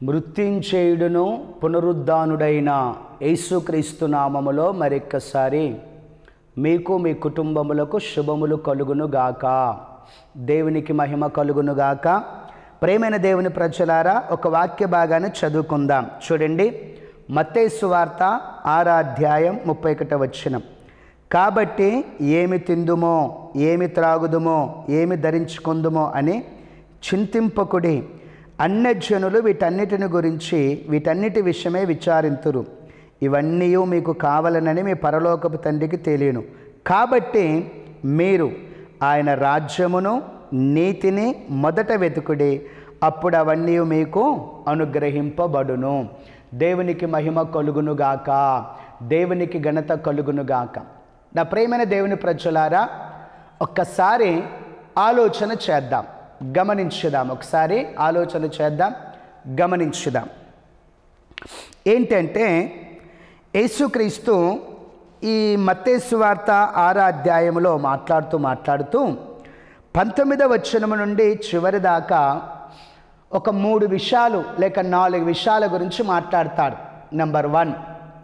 మృత్యుంచేయుడును పునరుద్ధానుడైన యేసుక్రీస్తు నామములో మరొక్కసారి మీకు మీ కుటుంబములకు శుభములు కలుగును గాక దేవునికి మహిమ కలుగును గాక ప్రేమైన దేవుని ప్రజలారా ఒక వాక్య భాగాన్ని చదువుకుందాం చూడండి మత్తేసు వార్త ఆరాధ్యాయం ముప్పై ఒకట వచ్చినం కాబట్టి ఏమి తిందుమో ఏమి త్రాగుదుమో ఏమి ధరించుకుందుమో అని చింతింపకుడి అన్యజనులు వీటన్నిటిని గురించి వీటన్నిటి విషయమే విచారింతురు ఇవన్నీ మీకు కావాలనని మీ పరలోకపు తండ్రికి తెలియను కాబట్టి మీరు ఆయన రాజ్యమును నీతిని మొదట వెతుకుడి అప్పుడు అవన్నీ మీకు అనుగ్రహింపబడును దేవునికి మహిమ కలుగునుగాక దేవునికి ఘనత కలుగునుగాక నా ప్రేమైన దేవుని ప్రజలారా ఒక్కసారి ఆలోచన చేద్దాం గమనించుదాం ఒకసారి ఆలోచన చేద్దాం గమనించుదాం ఏంటంటే యేసుక్రీస్తు ఈ మత్తేసు వార్త ఆరో అధ్యాయంలో మాట్లాడుతూ మాట్లాడుతూ పంతొమ్మిదవ వచనము నుండి చివరి దాకా ఒక మూడు విషయాలు లేక నాలుగు విషయాల గురించి మాట్లాడతాడు నెంబర్ వన్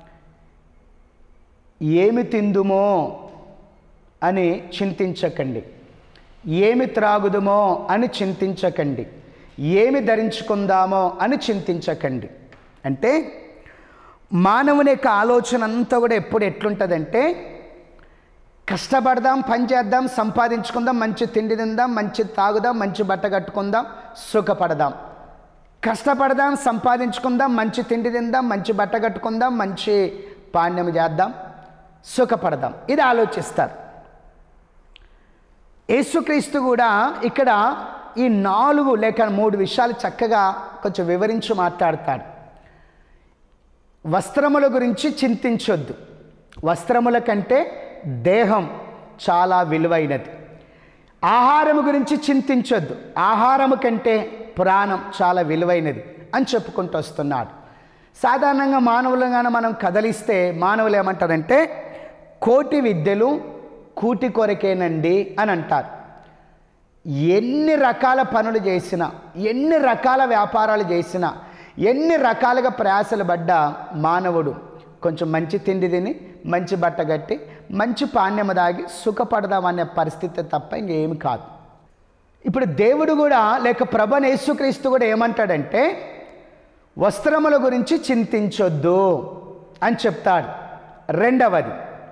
ఏమి తిందుమో అని చింతించకండి ఏమి త్రాగుదుమో అని చింతించకండి ఏమి ధరించుకుందామో అని చింతించకండి అంటే మానవుని యొక్క ఆలోచన అంతా కూడా ఎప్పుడు ఎట్లుంటుందంటే కష్టపడదాం పని చేద్దాం సంపాదించుకుందాం మంచి తిండి తిందాం మంచి తాగుదాం మంచి బట్ట కట్టుకుందాం సుఖపడదాం కష్టపడదాం సంపాదించుకుందాం మంచి తిండి తిందాం మంచి బట్ట కట్టుకుందాం మంచి పాణ్యం చేద్దాం సుఖపడదాం ఇది ఆలోచిస్తారు యేసుక్రీస్తు కూడా ఇక్కడ ఈ నాలుగు లేక మూడు విషయాలు చక్కగా కొంచెం వివరించి మాట్లాడతాడు వస్త్రముల గురించి చింతించొద్దు వస్త్రముల కంటే దేహం చాలా విలువైనది ఆహారము గురించి చింతించొద్దు ఆహారము కంటే ప్రాణం చాలా విలువైనది అని చెప్పుకుంటూ వస్తున్నాడు సాధారణంగా మానవులుగానే మనం కదలిస్తే మానవులు ఏమంటారంటే కోటి విద్యలు కూటి కొరకేనండి అని అంటారు ఎన్ని రకాల పనులు చేసినా ఎన్ని రకాల వ్యాపారాలు చేసినా ఎన్ని రకాలుగా ప్రయాసలు పడ్డా మానవుడు కొంచెం మంచి తిండి తిని మంచి బట్ట కట్టి మంచి పాణ్యము దాగి సుఖపడదామనే పరిస్థితి తప్ప ఇంకేమి కాదు ఇప్పుడు దేవుడు కూడా లేక ప్రభ యేసుక్రీస్తు కూడా ఏమంటాడంటే వస్త్రముల గురించి చింతించొద్దు అని చెప్తాడు రెండవది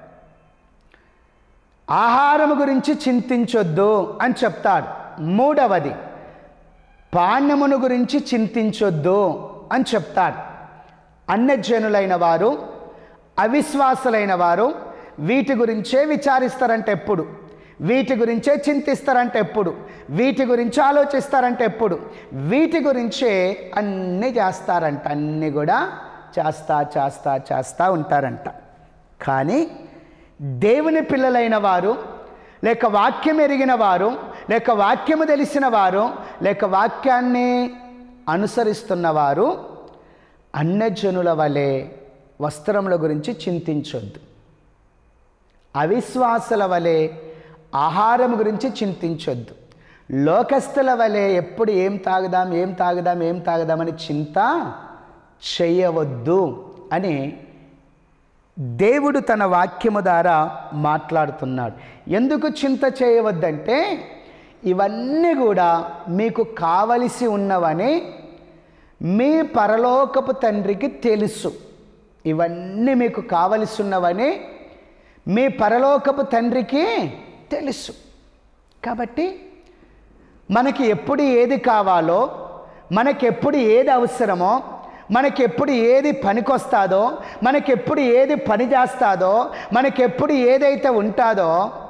ఆహారం గురించి చింతించొద్దు అని చెప్తాడు మూడవది పాణ్యమును గురించి చింతించొద్దు అని చెప్తాడు అన్యజనులైన వారు అవిశ్వాసులైన వారు వీటి గురించే విచారిస్తారంటే ఎప్పుడు వీటి గురించే చింతిస్తారంటే ఎప్పుడు వీటి గురించి ఆలోచిస్తారంటే ఎప్పుడు వీటి గురించే అన్నీ చేస్తారంట అన్నీ కూడా చేస్తా చేస్తా చేస్తా ఉంటారంట కానీ దేవుని పిల్లలైన వారు లేక వాక్యం ఎరిగిన వారు లేక వాక్యము తెలిసిన వారు లేక వాక్యాన్ని అనుసరిస్తున్న వారు అన్యజనుల వలె వస్త్రముల గురించి చింతించొద్దు అవిశ్వాసుల వలె ఆహారం గురించి చింతించొద్దు లోకస్తుల వలె ఎప్పుడు ఏం తాగుదాం ఏం తాగుదాం ఏం తాగుదామని చింత చేయవద్దు అని దేవుడు తన వాక్యము ద్వారా మాట్లాడుతున్నాడు ఎందుకు చింత చేయవద్దంటే ఇవన్నీ కూడా మీకు కావలసి ఉన్నవని మీ పరలోకపు తండ్రికి తెలుసు ఇవన్నీ మీకు కావలసి ఉన్నవని మీ పరలోకపు తండ్రికి తెలుసు కాబట్టి మనకి ఎప్పుడు ఏది కావాలో మనకెప్పుడు ఏది అవసరమో మనకెప్పుడు ఏది పనికొస్తాదో మనకెప్పుడు ఏది పని చేస్తాదో మనకెప్పుడు ఏదైతే ఉంటుందో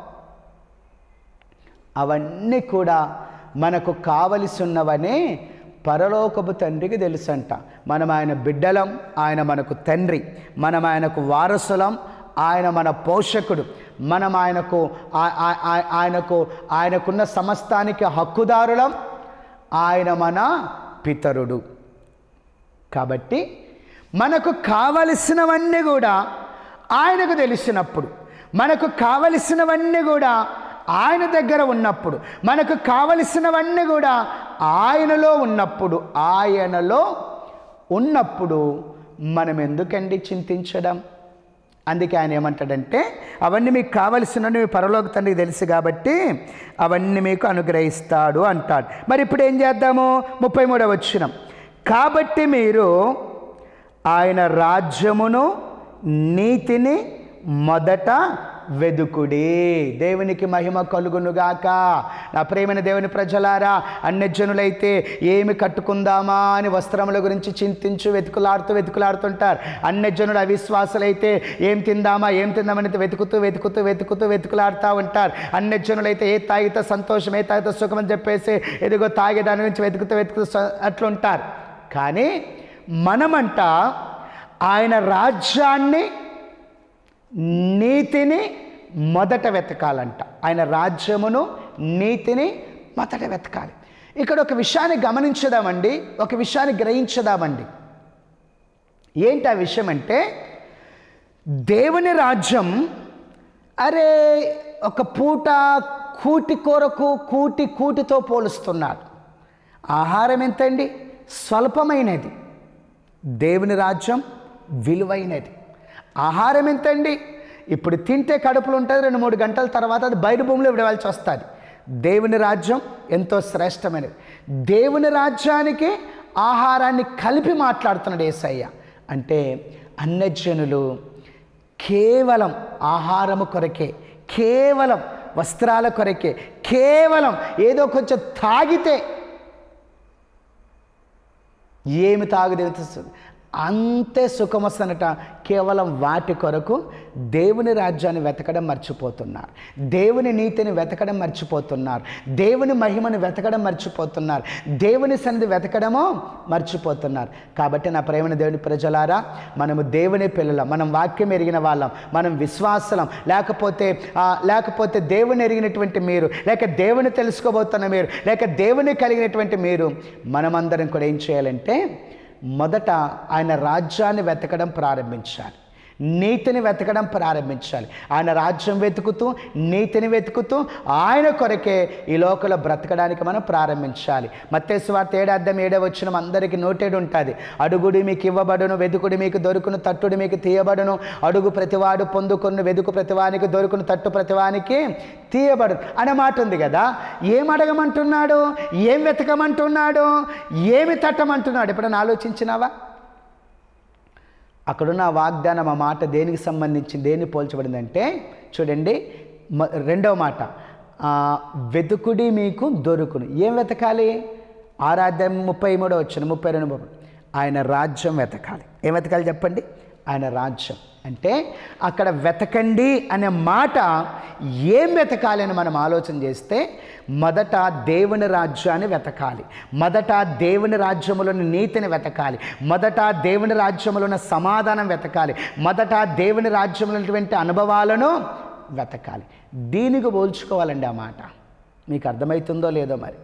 అవన్నీ కూడా మనకు కావలసి ఉన్నవని పరలోకపు తండ్రికి తెలుసంట మనం ఆయన బిడ్డలం ఆయన మనకు తండ్రి మనం ఆయనకు వారసులం ఆయన మన పోషకుడు మనం ఆయనకు ఆ- ఆ- ఆ- ఆయనకు ఆయనకున్న సమస్తానికి హక్కుదారులం ఆయన మన పితరుడు కాబట్టి మనకు కావలసినవన్నీ కూడా ఆయనకు తెలిసినప్పుడు మనకు కావలసినవన్నీ కూడా ఆయన దగ్గర ఉన్నప్పుడు మనకు కావలసినవన్నీ కూడా ఆయనలో ఉన్నప్పుడు ఆయనలో ఉన్నప్పుడు మనం ఎందుకండి చింతించడం అందుకే ఆయన ఏమంటాడంటే అవన్నీ మీకు కావలసినవి మీ పరలోక తండ్రికి తెలుసు కాబట్టి అవన్నీ మీకు అనుగ్రహిస్తాడు అంటాడు మరి ఇప్పుడు ఏం చేద్దాము ముప్పై మూడవ వచ్చినం కాబట్టి మీరు ఆయన రాజ్యమును నీతిని మొదట వెదుకుడి దేవునికి మహిమ కలుగునుగాక నా ప్రేమైన దేవుని ప్రజలారా అన్యజనులైతే ఏమి కట్టుకుందామా అని వస్త్రముల గురించి చింతించు వెతుకులాడుతూ వెతుకులాడుతుంటారు అన్యజనులు అవిశ్వాసులైతే ఏం తిందామా ఏం తిందామని వెతుకుతూ వెతుకుతూ వెతుకుతూ వెతుకులాడుతూ ఉంటారు అన్యజనులైతే ఏ తాగితే సంతోషం ఏ తాగితే సుఖం అని చెప్పేసి ఎదుగో తాగే దాని నుంచి వెతుకుతూ వెతుకుతూ స- అట్లుంటారు కానీ మనమంట ఆయన రాజ్యాన్ని నీతిని మొదట వెతకాలంట ఆయన రాజ్యమును నీతిని మొదట వెతకాలి ఇక్కడ ఒక విషయాన్ని గమనించదామండి ఒక విషయాన్ని గ్రహించదామండి ఏంటి ఆ విషయం అంటే దేవుని రాజ్యం అరే ఒక పూట కూటి కొరకు కూటి కూటితో పోలుస్తున్నాడు ఆహారం ఎంతండి స్వల్పమైనది దేవుని రాజ్యం విలువైనది ఆహారం ఎంతండి ఇప్పుడు తింటే కడుపులు ఉంటుంది రెండు మూడు గంటల తర్వాత అది బయట భూమిలో విడవలసి వస్తుంది దేవుని రాజ్యం ఎంతో శ్రేష్టమైనది దేవుని రాజ్యానికి ఆహారాన్ని కలిపి మాట్లాడుతున్నాడు ఏసయ్య అంటే అన్యజనులు కేవలం ఆహారము కొరకే కేవలం వస్త్రాల కొరకే కేవలం ఏదో కొంచెం తాగితే ఏమి తాగుదేవుతుంది అంతే సుఖం వస్తుందట కేవలం వాటి కొరకు దేవుని రాజ్యాన్ని వెతకడం మర్చిపోతున్నారు దేవుని నీతిని వెతకడం మర్చిపోతున్నారు దేవుని మహిమను వెతకడం మర్చిపోతున్నారు దేవుని సన్నిధి వెతకడమో మర్చిపోతున్నారు కాబట్టి నా ప్రేమన దేవుని ప్రజలారా మనము దేవుని పిల్లలం మనం వాక్యం ఎరిగిన వాళ్ళం మనం విశ్వాసలం లేకపోతే ఆ, లేకపోతే దేవుని ఎరిగినటువంటి మీరు లేక దేవుని తెలుసుకోబోతున్న మీరు లేక దేవుని కలిగినటువంటి మీరు మనమందరం కూడా ఏం చేయాలంటే మొదట ఆయన రాజ్యాన్ని వెతకడం ప్రారంభించాలి నీతిని వెతకడం ప్రారంభించాలి ఆయన రాజ్యం వెతుకుతూ నీతిని వెతుకుతూ ఆయన కొరకే ఈ లోకంలో బ్రతకడానికి మనం ప్రారంభించాలి మత్తేశ్వార్త ఏడార్థం ఏడే వచ్చిన అందరికీ నోటేడు ఉంటుంది అడుగుడి మీకు ఇవ్వబడును వెతుకుడి మీకు దొరుకును తట్టుడి మీకు తీయబడును అడుగు ప్రతివాడు పొందుకుని వెతుకు ప్రతివానికి దొరుకును తట్టు ప్రతివానికి తీయబడును అనే మాట ఉంది కదా ఏం అడగమంటున్నాడు ఏం వెతకమంటున్నాడు ఏమి తట్టమంటున్నాడు ఎప్పుడైనా ఆలోచించినావా అక్కడున్న ఆ వాగ్దానం ఆ మాట దేనికి సంబంధించి దేన్ని పోల్చబడిందంటే చూడండి మ- రెండవ మాట ఆ, వెతుకుడి మీకు దొరుకును ఏం వెతకాలి ఆరాధ్యం ముప్పై మూడో వచ్చిన ముప్పై రెండు ముప్పై ఆయన రాజ్యం వెతకాలి ఏం వెతకాలి చెప్పండి ఆయన రాజ్యం అంటే అక్కడ వెతకండి అనే మాట ఏం వెతకాలి అని మనం ఆలోచన చేస్తే మొదట దేవుని రాజ్యాన్ని వెతకాలి మొదట దేవుని రాజ్యములోని నీతిని వెతకాలి మొదట దేవుని రాజ్యములోని సమాధానం వెతకాలి మొదట దేవుని రాజ్యంలో ఉన్నటువంటి అనుభవాలను వెతకాలి దీనికి పోల్చుకోవాలండి ఆ మాట మీకు అర్థమవుతుందో లేదో మరి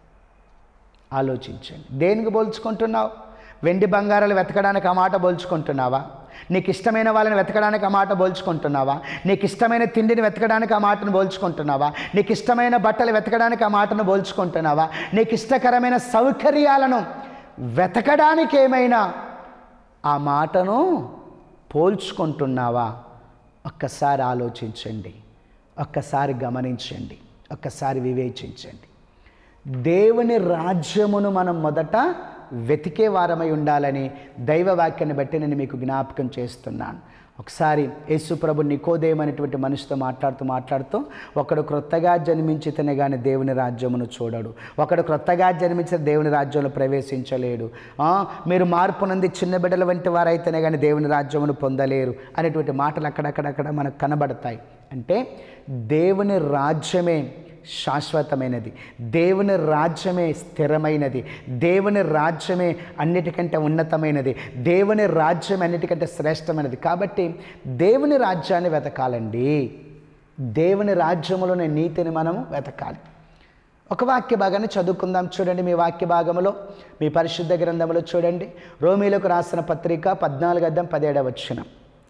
ఆలోచించండి దేనికి పోల్చుకుంటున్నావు వెండి బంగారాలు వెతకడానికి ఆ మాట పోల్చుకుంటున్నావా నీకు ఇష్టమైన వాళ్ళని వెతకడానికి ఆ మాట పోల్చుకుంటున్నావా నీకు ఇష్టమైన తిండిని వెతకడానికి ఆ మాటను పోల్చుకుంటున్నావా నీకు ఇష్టమైన బట్టలు వెతకడానికి ఆ మాటను పోల్చుకుంటున్నావా నీకు ఇష్టకరమైన సౌకర్యాలను వెతకడానికి ఏమైనా ఆ మాటను పోల్చుకుంటున్నావా ఒక్కసారి ఆలోచించండి ఒక్కసారి గమనించండి ఒక్కసారి వివేచించండి దేవుని రాజ్యమును మనం మొదట వెతికే వారమై ఉండాలని దైవ వాక్యాన్ని బట్టి నేను మీకు జ్ఞాపకం చేస్తున్నాను ఒకసారి యేసు ప్రభు నికోదేం అనేటువంటి మనిషితో మాట్లాడుతూ మాట్లాడుతూ ఒకడు క్రొత్తగా జన్మించితేనే కానీ దేవుని రాజ్యమును చూడడు ఒకడు క్రొత్తగా జన్మించిన దేవుని రాజ్యంలో ప్రవేశించలేడు ఆ, మీరు మార్పు నంది చిన్న బిడ్డల వంటి వారైతేనే కానీ దేవుని రాజ్యమును పొందలేరు అనేటువంటి మాటలు అక్కడక్కడక్కడ మనకు కనబడతాయి అంటే దేవుని రాజ్యమే శాశ్వతమైనది దేవుని రాజ్యమే స్థిరమైనది దేవుని రాజ్యమే అన్నిటికంటే ఉన్నతమైనది దేవుని రాజ్యం అన్నిటికంటే శ్రేష్టమైనది కాబట్టి దేవుని రాజ్యాన్ని వెతకాలండి దేవుని రాజ్యములోని నీతిని మనము వెతకాలి ఒక వాక్య భాగాన్ని చదువుకుందాం చూడండి మీ వాక్య భాగంలో మీ పరిశుద్ధ గ్రంథంలో చూడండి రోమీలకు రాసిన పత్రిక పద్నాలుగు అద్దం పదిహేడవ వచ్చిన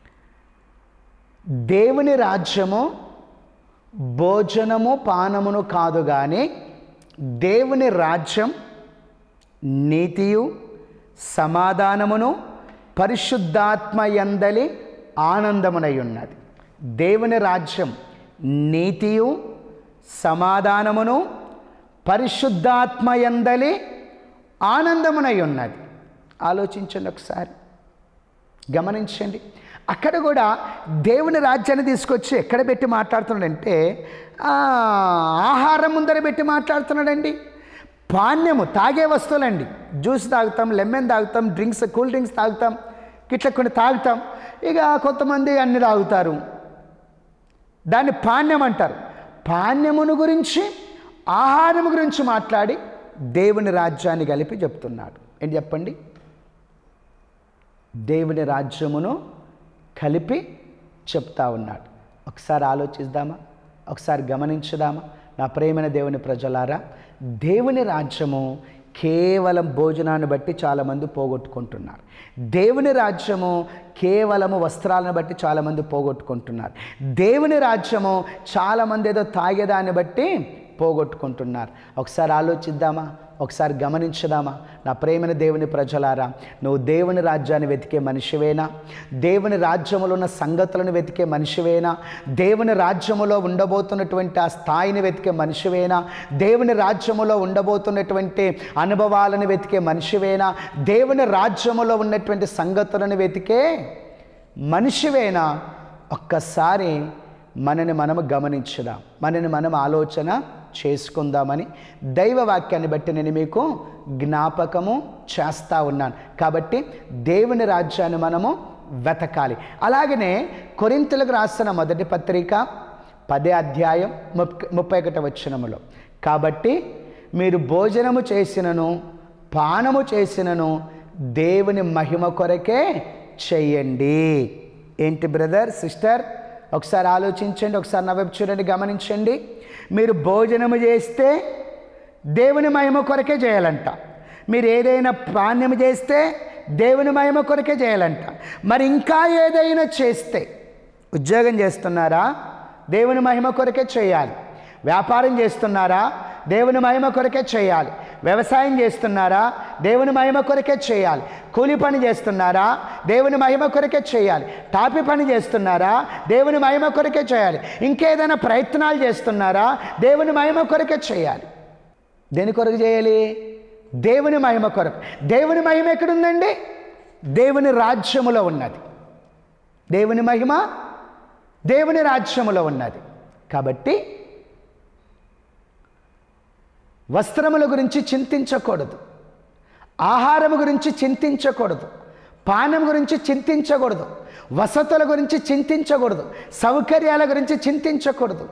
దేవుని రాజ్యము భోజనము పానమును కాదు కానీ దేవుని రాజ్యం నీతియు సమాధానమును పరిశుద్ధాత్మ యందలి ఆనందమునై ఉన్నది దేవుని రాజ్యం నీతియు సమాధానమును పరిశుద్ధాత్మ యందలి ఆనందమునై ఉన్నది ఆలోచించండి ఒకసారి గమనించండి అక్కడ కూడా దేవుని రాజ్యాన్ని తీసుకొచ్చి ఎక్కడ పెట్టి మాట్లాడుతున్నాడంటే ఆ, ఆహారం ముందర పెట్టి మాట్లాడుతున్నాడండి పాణ్యము తాగే వస్తువులండి జ్యూస్ తాగుతాం లెమన్ తాగుతాం డ్రింక్స్ కూల్ డ్రింక్స్ తాగుతాం ఇట్లా కొన్ని తాగుతాం ఇక కొంతమంది అన్ని తాగుతారు దాన్ని పాణ్యం అంటారు పాణ్యమును గురించి ఆహారము గురించి మాట్లాడి దేవుని రాజ్యాన్ని కలిపి చెప్తున్నాడు ఏంటి చెప్పండి దేవుని రాజ్యమును కలిపి చెప్తా ఉన్నాడు ఒకసారి ఆలోచిద్దామా ఒకసారి గమనించుదామా నా ప్రేమైన దేవుని ప్రజలారా దేవుని రాజ్యము కేవలం భోజనాన్ని బట్టి చాలామంది పోగొట్టుకుంటున్నారు దేవుని రాజ్యము కేవలము వస్త్రాలను బట్టి చాలామంది పోగొట్టుకుంటున్నారు దేవుని రాజ్యము చాలామంది ఏదో తాగేదాన్ని బట్టి పోగొట్టుకుంటున్నారు ఒకసారి ఆలోచిద్దామా ఒకసారి గమనించదామా నా ప్రేమైన దేవుని ప్రజలారా నువ్వు దేవుని రాజ్యాన్ని వెతికే మనిషివేనా దేవుని రాజ్యములో ఉన్న సంగతులను వెతికే మనిషివేనా దేవుని రాజ్యములో ఉండబోతున్నటువంటి ఆ స్థాయిని వెతికే మనిషివేనా దేవుని రాజ్యములో ఉండబోతున్నటువంటి అనుభవాలను వెతికే మనిషివేనా దేవుని రాజ్యములో ఉన్నటువంటి సంగతులను వెతికే మనిషివేనా ఒక్కసారి మనని మనము గమనించుదాం మనని మనం ఆలోచన చేసుకుందామని దైవ వాక్యాన్ని బట్టి నేను మీకు జ్ఞాపకము చేస్తూ ఉన్నాను కాబట్టి దేవుని రాజ్యాన్ని మనము వెతకాలి అలాగనే కొరింతలకు రాసిన మొదటి పత్రిక పదే అధ్యాయం ముప్పై ముప్పై ఒకటి వచ్చినములో కాబట్టి మీరు భోజనము చేసినను పానము చేసినను దేవుని మహిమ కొరకే చెయ్యండి ఏంటి బ్రదర్ సిస్టర్ ఒకసారి ఆలోచించండి ఒకసారి నా వైపు చూడండి గమనించండి మీరు భోజనము చేస్తే దేవుని మహిమ కొరకే చేయాలంట మీరు ఏదైనా పాణ్యం చేస్తే దేవుని మహిమ కొరకే చేయాలంట మరి ఇంకా ఏదైనా చేస్తే ఉద్యోగం చేస్తున్నారా దేవుని మహిమ కొరకే చేయాలి వ్యాపారం చేస్తున్నారా దేవుని మహిమ కొరకే చేయాలి వ్యవసాయం చేస్తున్నారా దేవుని మహిమ కొరకే చేయాలి కూలి పని చేస్తున్నారా దేవుని మహిమ కొరకే చేయాలి టాపి పని చేస్తున్నారా దేవుని మహిమ కొరకే చేయాలి ఇంకేదైనా ప్రయత్నాలు చేస్తున్నారా దేవుని మహిమ కొరకే చేయాలి దేని కొరకు చేయాలి దేవుని మహిమ కొరకు దేవుని మహిమ ఎక్కడుందండి దేవుని రాజ్యములో ఉన్నది దేవుని మహిమ దేవుని రాజ్యములో ఉన్నది కాబట్టి వస్త్రముల గురించి చింతించకూడదు ఆహారం గురించి చింతించకూడదు పానం గురించి చింతించకూడదు వసతుల గురించి చింతించకూడదు సౌకర్యాల గురించి చింతించకూడదు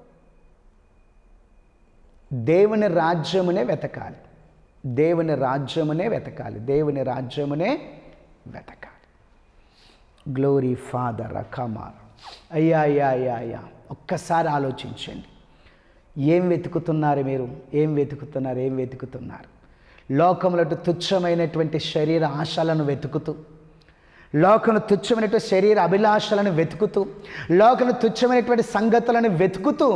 దేవుని రాజ్యమునే వెతకాలి దేవుని రాజ్యమునే వెతకాలి దేవుని రాజ్యమునే వెతకాలి గ్లోరీ ఫాదర్ కమార్ అయ్యా అయ్యా అయ్యా అయ్యా ఒక్కసారి ఆలోచించండి ఏం వెతుకుతున్నారు మీరు ఏం వెతుకుతున్నారు ఏం వెతుకుతున్నారు లోకములో తుచ్చమైనటువంటి శరీర ఆశలను వెతుకుతూ లోకను తుచ్చమైనటువంటి శరీర అభిలాషలను వెతుకుతూ లోకను తుచ్చమైనటువంటి సంగతులను వెతుకుతూ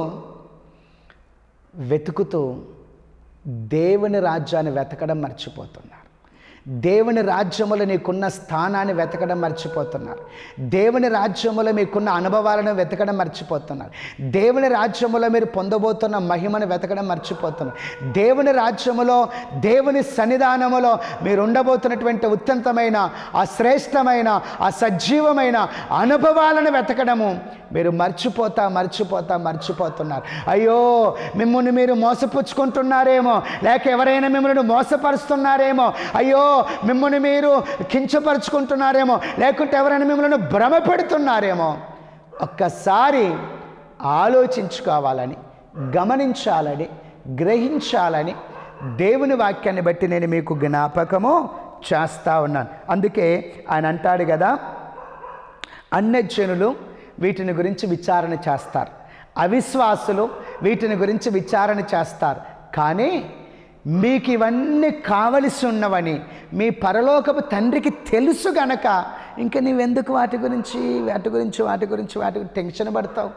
వెతుకుతూ దేవుని రాజ్యాన్ని వెతకడం మర్చిపోతున్నారు దేవుని రాజ్యములో నీకున్న స్థానాన్ని వెతకడం మర్చిపోతున్నారు దేవుని రాజ్యములో మీకున్న అనుభవాలను వెతకడం మర్చిపోతున్నారు దేవుని రాజ్యములో మీరు పొందబోతున్న మహిమను వెతకడం మర్చిపోతున్నారు దేవుని రాజ్యములో దేవుని సన్నిధానములో మీరు ఉండబోతున్నటువంటి ఉత్తంతమైన ఆ శ్రేష్టమైన ఆ సజీవమైన అనుభవాలను వెతకడము మీరు మర్చిపోతా మర్చిపోతా మర్చిపోతున్నారు అయ్యో మిమ్మల్ని మీరు మోసపుచ్చుకుంటున్నారేమో లేక ఎవరైనా మిమ్మల్ని మోసపరుస్తున్నారేమో అయ్యో మిమ్మల్ని మీరు కించపరుచుకుంటున్నారేమో లేకుంటే ఎవరైనా మిమ్మల్ని భ్రమ పెడుతున్నారేమో ఒక్కసారి ఆలోచించుకోవాలని గమనించాలని గ్రహించాలని దేవుని వాక్యాన్ని బట్టి నేను మీకు జ్ఞాపకము చేస్తా ఉన్నాను అందుకే ఆయన అంటాడు కదా అన్యజనులు వీటిని గురించి విచారణ చేస్తారు అవిశ్వాసులు వీటిని గురించి విచారణ చేస్తారు కానీ మీకు ఇవన్నీ కావలసి ఉన్నవని మీ పరలోకపు తండ్రికి తెలుసు గనక ఇంకా నీవెందుకు వాటి గురించి వాటి గురించి వాటి గురించి వాటి గురించి టెన్షన్ పడతావు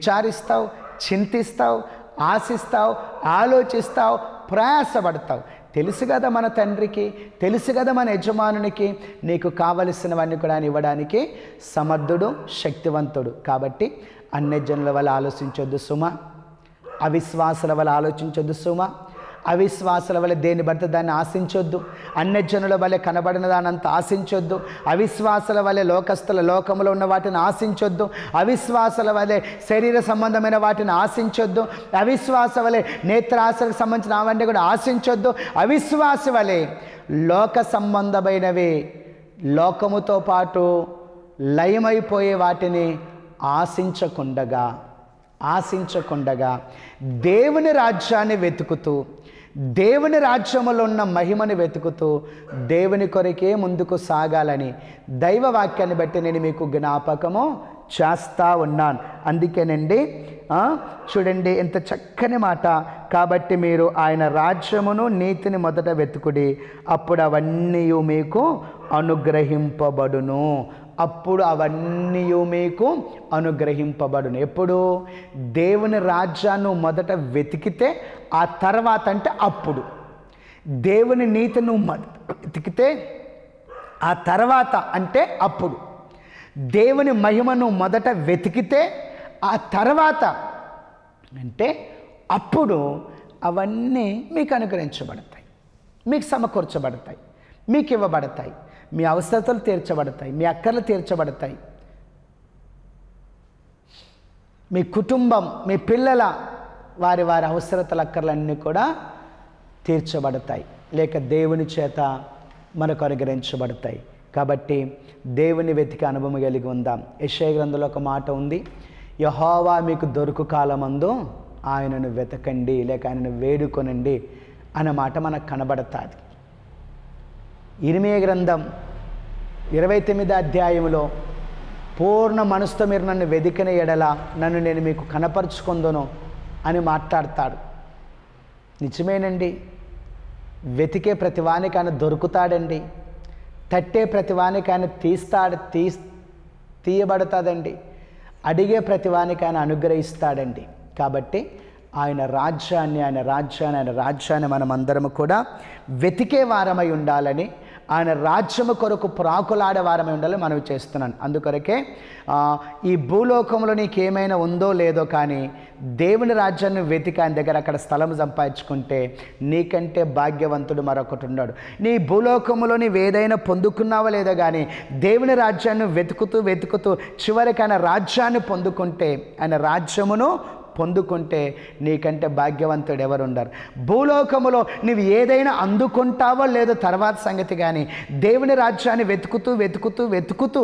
విచారిస్తావు చింతిస్తావు ఆశిస్తావు ఆలోచిస్తావు ప్రయాసపడతావు తెలుసు కదా మన తండ్రికి తెలుసు కదా మన యజమానునికి నీకు కావలసినవన్నీ కూడా ఆయన ఇవ్వడానికి సమర్థుడు శక్తివంతుడు కాబట్టి అన్యజనుల వల్ల ఆలోచించొద్దు సుమ అవిశ్వాసుల వల్ల ఆలోచించొద్దు సుమ అవిశ్వాసుల వల్ల దేని పడితే దాన్ని ఆశించొద్దు అన్యజనుల వల్ల కనబడిన దానంత ఆశించొద్దు అవిశ్వాసుల వల్ల లోకస్తుల లోకంలో ఉన్న వాటిని ఆశించొద్దు అవిశ్వాసుల వల్లే శరీర సంబంధమైన వాటిని ఆశించొద్దు అవిశ్వాస వలె నేత్రాశలకు సంబంధించిన అవన్నీ కూడా ఆశించొద్దు అవిశ్వాస వలె లోక సంబంధమైనవి లోకముతో పాటు లయమైపోయే వాటిని ఆశించకుండగా ఆశించకుండగా దేవుని రాజ్యాన్ని వెతుకుతూ దేవుని రాజ్యములో ఉన్న మహిమని వెతుకుతూ దేవుని కొరకే ముందుకు సాగాలని దైవ వాక్యాన్ని బట్టి నేను మీకు జ్ఞాపకము చేస్తా ఉన్నాను అందుకేనండి ఆ, చూడండి ఎంత చక్కని మాట కాబట్టి మీరు ఆయన రాజ్యమును నీతిని మొదట వెతుకుడి అప్పుడు అవన్నీ మీకు అనుగ్రహింపబడును అప్పుడు అవన్నీ మీకు అనుగ్రహింపబడును ఎప్పుడు దేవుని రాజ్యాన్ని మొదట వెతికితే ఆ తర్వాత అంటే అప్పుడు దేవుని నీతిని మొదట వెతికితే ఆ తర్వాత అంటే అప్పుడు దేవుని మహిమను మొదట వెతికితే ఆ తర్వాత అంటే అప్పుడు అవన్నీ మీకు అనుగ్రహించబడతాయి మీకు సమకూర్చబడతాయి మీకు ఇవ్వబడతాయి మీ అవసరతలు తీర్చబడతాయి మీ అక్కర్లు తీర్చబడతాయి మీ కుటుంబం మీ పిల్లల వారి వారి అవసరతల అక్కర్లన్నీ కూడా తీర్చబడతాయి లేక దేవుని చేత మనకు అనుగ్రహించబడతాయి కాబట్టి దేవుని వెతికి అనుభవం కలిగి ఉందాం యశయ గ్రంథంలో ఒక మాట ఉంది యహోవా మీకు దొరుకు కాలమందు ఆయనను వెతకండి లేక ఆయనను వేడుకొనండి అన్న మాట మనకు కనబడతాది ఇరిమే గ్రంథం ఇరవై తొమ్మిది అధ్యాయంలో పూర్ణ మనసుతో మీరు నన్ను వెదికిన ఎడల నన్ను నేను మీకు కనపరుచుకుందును అని మాట్లాడతాడు నిజమేనండి వెతికే ప్రతివానికి ఆయన దొరుకుతాడండి తట్టే ప్రతివానికి ఆయన తీస్తాడు తీ తీయబడుతుందండి అడిగే ప్రతివానికి ఆయన అనుగ్రహిస్తాడండి కాబట్టి ఆయన రాజ్యాన్ని ఆయన రాజ్యాన్ని ఆయన రాజ్యాన్ని మనం అందరము కూడా వెతికే వారమై ఉండాలని ఆయన రాజ్యము కొరకు ప్రాకులాడే వారమై ఉండాలని మనం చేస్తున్నాను అందుకొరకే ఆ, ఈ భూలోకంలో నీకు ఏమైనా ఉందో లేదో కానీ దేవుని రాజ్యాన్ని వెతికి ఆయన దగ్గర అక్కడ స్థలం సంపాదించుకుంటే నీకంటే భాగ్యవంతుడు మరొకటి ఉన్నాడు నీ భూలోకంలో నీవు ఏదైనా పొందుకున్నావో లేదో కానీ దేవుని రాజ్యాన్ని వెతుకుతూ వెతుకుతూ చివరికి ఆయన రాజ్యాన్ని పొందుకుంటే ఆయన రాజ్యమును పొందుకుంటే నీకంటే భాగ్యవంతుడు ఎవరు ఉండరు భూలోకములో నువ్వు ఏదైనా అందుకుంటావో లేదో తర్వాత సంగతి కానీ దేవుని రాజ్యాన్ని వెతుకుతూ వెతుకుతూ వెతుకుతూ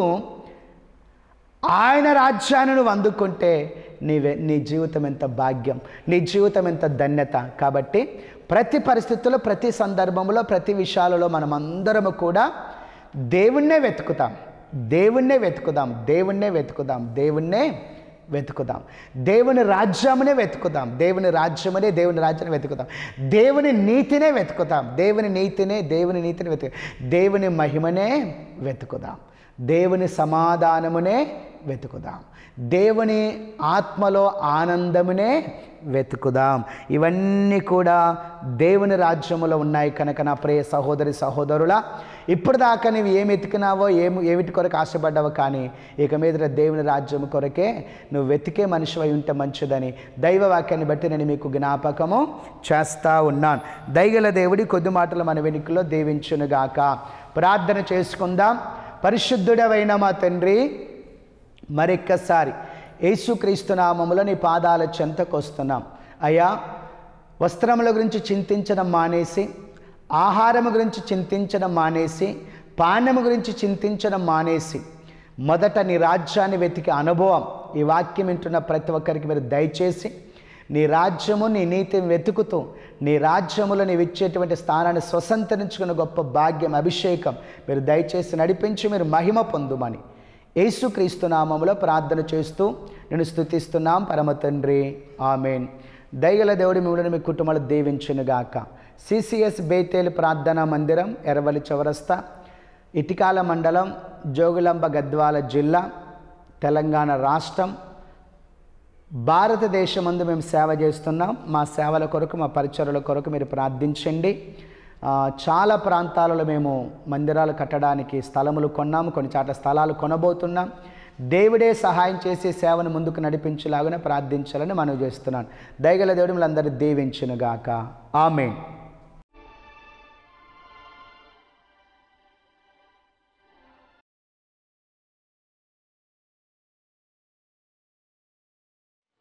ఆయన రాజ్యాన్ని నువ్వు అందుకుంటే నీవే నీ జీవితం ఎంత భాగ్యం నీ జీవితం ఎంత ధన్యత కాబట్టి ప్రతి పరిస్థితుల్లో ప్రతి సందర్భంలో ప్రతి విషయాలలో మనం అందరము కూడా దేవుణ్ణే వెతుకుతాం దేవుణ్ణే వెతుకుదాం దేవుణ్ణే వెతుకుదాం దేవుణ్ణే వెతుకుదాం దేవుని రాజ్యమునే వెతుకుదాం దేవుని రాజ్యమునే దేవుని రాజ్యాన్ని వెతుకుదాం దేవుని నీతినే వెతుకుతాం దేవుని నీతినే దేవుని నీతిని వెతుకు దేవుని మహిమనే వెతుకుదాం దేవుని సమాధానమునే వెతుకుదాం దేవుని ఆత్మలో ఆనందమునే వెతుకుదాం ఇవన్నీ కూడా దేవుని రాజ్యములో ఉన్నాయి కనుక నా ప్రియ సహోదరి సహోదరుల ఇప్పుడు దాకా నువ్వు ఏమి ఎతికినావో ఏమి ఏమిటి కొరకు ఆశపడ్డావో కానీ ఇక మీద దేవుని రాజ్యం కొరకే నువ్వు వెతికే మనిషి అయి ఉంటే మంచిదని దైవ వాక్యాన్ని బట్టి నేను మీకు జ్ఞాపకము చేస్తా ఉన్నాను దైగల దేవుడి కొద్ది మాటలు మన వెనుకలో దీవించునుగాక ప్రార్థన చేసుకుందాం పరిశుద్ధుడవైన మా తండ్రి మరొక్కసారి యేసుక్రీస్తు నామములో నీ పాదాల చెంతకు వస్తున్నాం అయ్యా వస్త్రముల గురించి చింతించడం మానేసి ఆహారం గురించి చింతించడం మానేసి పానము గురించి చింతించడం మానేసి మొదట నీ రాజ్యాన్ని వెతికే అనుభవం ఈ వాక్యం వింటున్న ప్రతి ఒక్కరికి మీరు దయచేసి నీ రాజ్యము నీ నీతిని వెతుకుతూ నీ రాజ్యములో నీవు ఇచ్చేటువంటి స్థానాన్ని స్వతంత్రించుకున్న గొప్ప భాగ్యం అభిషేకం మీరు దయచేసి నడిపించి మీరు మహిమ పొందుమని యేసుక్రీస్తు నామములో ప్రార్థన చేస్తూ నేను స్తుతిస్తున్నాం పరమ తండ్రి ఆమెన్ దయగల దేవుడి మిమ్మల్ని మీ కుటుంబాలు దీవించునుగాక సిసిఎస్ బేతేలు ప్రార్థనా మందిరం ఎర్రవల్లి చౌరస్తా ఇటికాల మండలం జోగులాంబ గద్వాల జిల్లా తెలంగాణ రాష్ట్రం భారతదేశమందు మేము సేవ చేస్తున్నాం మా సేవల కొరకు మా పరిచరుల కొరకు మీరు ప్రార్థించండి ఆ, చాలా ప్రాంతాలలో మేము మందిరాలు కట్టడానికి స్థలములు కొన్నాము కొన్ని చాట స్థలాలు కొనబోతున్నాం దేవుడే సహాయం చేసి సేవను ముందుకు నడిపించేలాగానే ప్రార్థించాలని మనవి చేస్తున్నాను దయగల దేవుడు మిమ్మల్ని అందరూ దీవించునుగాక ఆమెన్